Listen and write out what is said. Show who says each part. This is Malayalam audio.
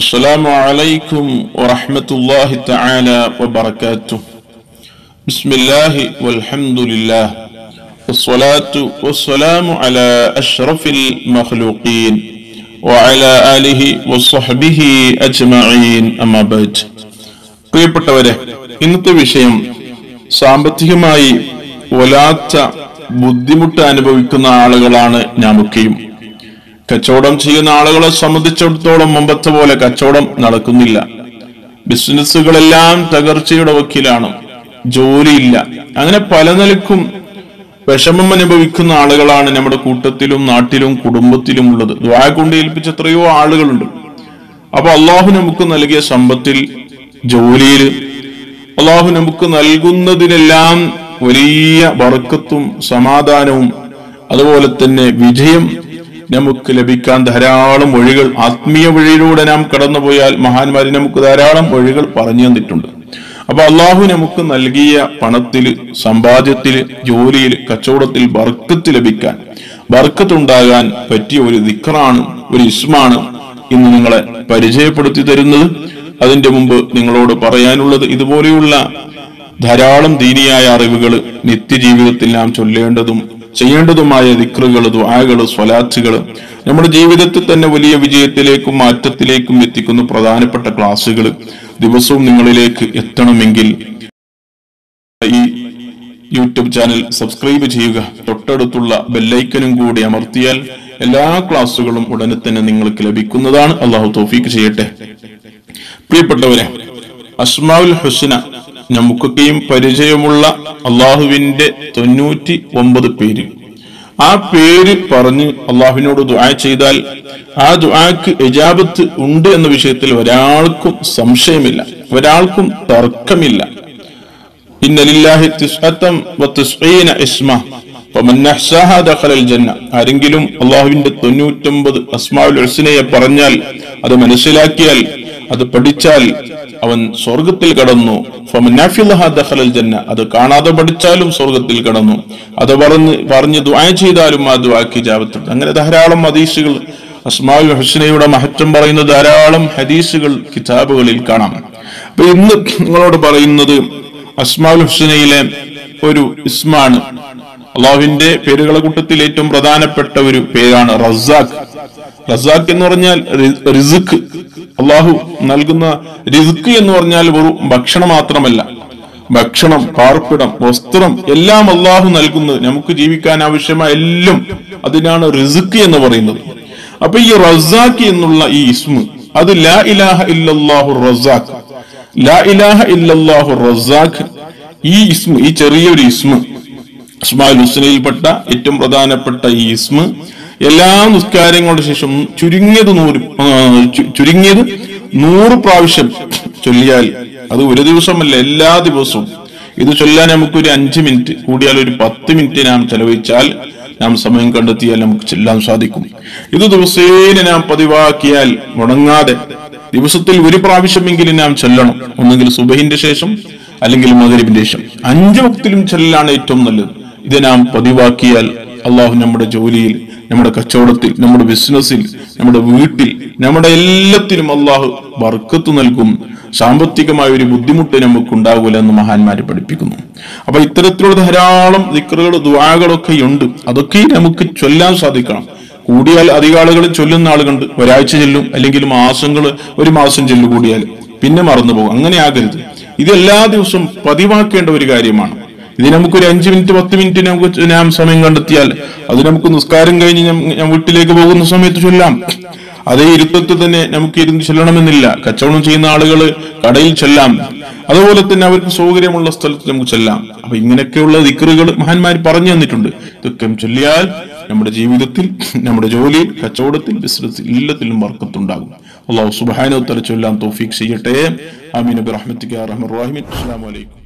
Speaker 1: السلام عليكم ورحمة الله تعالى وبركاته بسم الله والحمد لله والصلاة والسلام على أشرف المخلوقين وعلى آله وصحبه أجمعين أما بعد പ്രിയപ്പെട്ടവരെ ഇന്നത്തെ വിഷയം സാമ്പത്തികമായി വലാത്ത ബുദ്ധിമുട്ട് അനുഭവിക്കുന്ന ആളുകളാണ് നാമൊക്കെയും കച്ചവടം ചെയ്യുന്ന ആളുകളെ സംബന്ധിച്ചിടത്തോളം മുമ്പത്തെ പോലെ കച്ചവടം നടക്കുന്നില്ല ബിസിനസ്സുകളെല്ലാം തകർച്ചയുടെ വക്കീലാണ് ജോലിയില്ല അങ്ങനെ പല നിലക്കും വിഷമം അനുഭവിക്കുന്ന ആളുകളാണ് നമ്മുടെ കൂട്ടത്തിലും നാട്ടിലും കുടുംബത്തിലും ഉള്ളത് ദ്വാ കൊണ്ട് ഏൽപ്പിച്ച എത്രയോ ആളുകളുണ്ട് അപ്പൊ അള്ളാഹു നമുക്ക് നൽകിയ സമ്പത്തിൽ ജോലിയിൽ അള്ളാഹു നമുക്ക് നൽകുന്നതിനെല്ലാം വലിയ വറക്കത്തും സമാധാനവും അതുപോലെ തന്നെ വിജയം നമുക്ക് ലഭിക്കാൻ ധാരാളം വഴികൾ ആത്മീയ വഴിയിലൂടെ നാം കടന്നുപോയാൽ മഹാന്മാര് നമുക്ക് ധാരാളം വഴികൾ പറഞ്ഞു തന്നിട്ടുണ്ട് അപ്പൊ അള്ളാഹു നമുക്ക് നൽകിയ പണത്തിൽ സമ്പാദ്യത്തിൽ ജോലിയിൽ കച്ചവടത്തിൽ ബർക്കത്ത് ലഭിക്കാൻ ബർക്കത്തുണ്ടാകാൻ പറ്റിയ ഒരു ദിക്കറാണ് ഒരു ഇസ്മാണ് ഇന്ന് നിങ്ങളെ പരിചയപ്പെടുത്തി തരുന്നത് അതിന്റെ മുമ്പ് നിങ്ങളോട് പറയാനുള്ളത് ഇതുപോലെയുള്ള ധാരാളം ദീനിയായ അറിവുകൾ നിത്യജീവിതത്തിൽ നാം ചൊല്ലേണ്ടതും ചെയ്യേണ്ടതുമായ ദിക്റുകൾ ദ്വാകൾ സ്വലാത്തുകൾ നമ്മുടെ ജീവിതത്തിൽ തന്നെ വലിയ വിജയത്തിലേക്കും മാറ്റത്തിലേക്കും എത്തിക്കുന്ന പ്രധാനപ്പെട്ട ക്ലാസ്സുകൾ ദിവസവും നിങ്ങളിലേക്ക് എത്തണമെങ്കിൽ ഈ യൂട്യൂബ് ചാനൽ സബ്സ്ക്രൈബ് ചെയ്യുക തൊട്ടടുത്തുള്ള ബെല്ലൈക്കനും കൂടി അമർത്തിയാൽ എല്ലാ ക്ലാസ്സുകളും ഉടനെ തന്നെ നിങ്ങൾക്ക് ലഭിക്കുന്നതാണ് അള്ളാഹു തോഫീക്ക് ചെയ്യട്ടെ പ്രിയപ്പെട്ടവരെ അസ്മാഉൽ ഹുസ്ന നമുക്കൊക്കെയും പരിചയമുള്ള അള്ളാഹുവിന്റെ തൊണ്ണൂറ്റി ഒമ്പത് പേര് ആ പേര് പറഞ്ഞ് അള്ളാഹുവിനോട് ദുആ ചെയ്താൽ ആ ദുആക്ക് എജാബത്ത് ഉണ്ട് എന്ന വിഷയത്തിൽ ഒരാൾക്കും സംശയമില്ല ഒരാൾക്കും തർക്കമില്ല ഇന്നലില്ലാഹി തിസ്അത്തം വതിസ്ഈന ഇസ്മ വമൻ അഹ്സാഹാ ദഖലൽ ജന്ന ആരെങ്കിലും അള്ളാഹുവിന്റെ തൊണ്ണൂറ്റൊമ്പത് അസ്മാഉൽ ഹുസ്നയെ പറഞ്ഞാൽ അത് മനസ്സിലാക്കിയാൽ അത് പഠിച്ചാൽ അവൻ സ്വർഗത്തിൽ കടന്നു ഫമനാഫിൽ ജന്ന അത് കാണാതെ പഠിച്ചാലും സ്വർഗത്തിൽ കടന്നു അത് പറഞ്ഞ് പറഞ്ഞ് ദ്വാ ചെയ്താലും ആ ദ്വാക്ക് ജാപത്തുണ്ട് അങ്ങനെ ധാരാളം ഹദീസുകൾ അസ്മാഉൽ ഹുസ്നയുടെ മഹത്വം പറയുന്ന ധാരാളം ഹദീസുകൾ കിതാബുകളിൽ കാണാം അപ്പൊ ഇന്ന് നിങ്ങളോട് പറയുന്നത് അസ്മാഉൽ ഹുസ്നയിലെ ഒരു ഇസ്മാണ് അള്ളാഹുവിന്റെ പേരുകളെ കൂട്ടത്തിൽ ഏറ്റവും പ്രധാനപ്പെട്ട ഒരു പേരാണ് റസാഖ് റസാഖ് എന്ന് പറഞ്ഞാൽ റിസുഖ് അള്ളാഹു നൽകുന്ന റിസുഖ് എന്ന് പറഞ്ഞാൽ ഒരു ഭക്ഷണം മാത്രമല്ല ഭക്ഷണം പാർപ്പിടം വസ്ത്രം എല്ലാം അള്ളാഹു നൽകുന്നത് നമുക്ക് ജീവിക്കാൻ ആവശ്യമായ എല്ലാം അതിനാണ് റിസുഖ് എന്ന് പറയുന്നത് അപ്പൊ ഈ റസാഖ് എന്നുള്ള ഈ ഇസ്മു അത് ലാ ഇലാഹ ഇല്ലല്ലാഹു റസാഖ് ലാ ഇലാഹ ഇല്ലല്ലാഹു റസാഖ് ഈ ഇസ്മു ഈ ചെറിയൊരു ഇസ്മു ഇസ്മാൽ ഹുസ്നയിൽപ്പെട്ട ഏറ്റവും പ്രധാനപ്പെട്ട ഈ ഇസ്മ എല്ലാ നിസ്കാരങ്ങളുടെ ശേഷം ചുരുങ്ങിയത് നൂറ് ചുരുങ്ങിയത് നൂറ് പ്രാവശ്യം ചൊല്ലിയാൽ അത് ഒരു ദിവസമല്ല എല്ലാ ദിവസവും ഇത് ചൊല്ലാൻ നമുക്ക് ഒരു അഞ്ച് മിനിറ്റ് കൂടിയാൽ ഒരു പത്ത് മിനിറ്റ് നാം ചെലവഴിച്ചാൽ നാം സമയം കണ്ടെത്തിയാൽ നമുക്ക് ചെല്ലാൻ സാധിക്കും ഇത് ദിവസേന നാം പതിവാക്കിയാൽ മുടങ്ങാതെ ദിവസത്തിൽ ഒരു പ്രാവശ്യമെങ്കിലും നാം ചെല്ലണം ഒന്നെങ്കിൽ സുബഹിന്റെ ശേഷം അല്ലെങ്കിൽ മകരിബിന്റെ ശേഷം അഞ്ച് വക്തിലും ചെല്ലലാണ് ഏറ്റവും നല്ലത് ഇത് നാം പതിവാക്കിയാൽ അള്ളാഹു നമ്മുടെ ജോലിയിൽ നമ്മുടെ കച്ചവടത്തിൽ നമ്മുടെ ബിസിനസ്സിൽ നമ്മുടെ വീട്ടിൽ നമ്മുടെ എല്ലാത്തിലും അള്ളാഹു ബർക്കത്ത് നൽകും സാമ്പത്തികമായ ഒരു ബുദ്ധിമുട്ട് നമുക്ക് ഉണ്ടാകൂല എന്ന് മഹാന്മാരെ പഠിപ്പിക്കുന്നു അപ്പൊ ഇത്തരത്തിലുള്ള ധാരാളം ദിക്കറുകൾ ദ്വാകളൊക്കെ ഉണ്ട് അതൊക്കെ നമുക്ക് ചൊല്ലാൻ സാധിക്കണം കൂടിയാൽ അധിക ആളുകൾ ചൊല്ലുന്ന ആളുകളുണ്ട് ഒരാഴ്ച ചെല്ലും അല്ലെങ്കിൽ മാസങ്ങൾ ഒരു മാസം ചെല്ലു കൂടിയാൽ പിന്നെ മറന്നു പോകും അങ്ങനെ ആകരുത് ഇത് എല്ലാ ദിവസവും പതിവാക്കേണ്ട ഒരു കാര്യമാണ് ഇത് നമുക്കൊരു അഞ്ച് മിനിറ്റ് പത്ത് മിനിറ്റ് നമുക്ക് നാം സമയം കണ്ടെത്തിയാൽ അത് നമുക്ക് നിസ്കാരം കഴിഞ്ഞ് ഞാൻ വീട്ടിലേക്ക് പോകുന്ന സമയത്ത് ചൊല്ലാം അതേ ഇരുത്തത്തിൽ തന്നെ നമുക്ക് ഇരുന്ന് ചെല്ലണമെന്നില്ല കച്ചവടം ചെയ്യുന്ന ആളുകൾ കടയിൽ ചെല്ലാം അതുപോലെ തന്നെ അവർക്ക് സൗകര്യമുള്ള സ്ഥലത്ത് നമുക്ക് ചെല്ലാം അപ്പൊ ഇങ്ങനെയൊക്കെയുള്ള ദിക്കറുകൾ മഹാന്മാർ പറഞ്ഞു തന്നിട്ടുണ്ട് ഇതൊക്കെ ചൊല്ലിയാൽ നമ്മുടെ ജീവിതത്തിൽ നമ്മുടെ ജോലിയിൽ കച്ചവടത്തിൽ ബിസിനസ്സിൽ എല്ലാത്തിലും വർക്കത്തുണ്ടാകും അള്ളാഹു സുബാനോ തല ചൊല്ലാൻ തോഫീഖ് ചെയ്യട്ടെ ആമീൻ റഹ്മത്തിക്ക് റഹ്മർ റഹീമിൻ അസ്സാം വലൈക്കും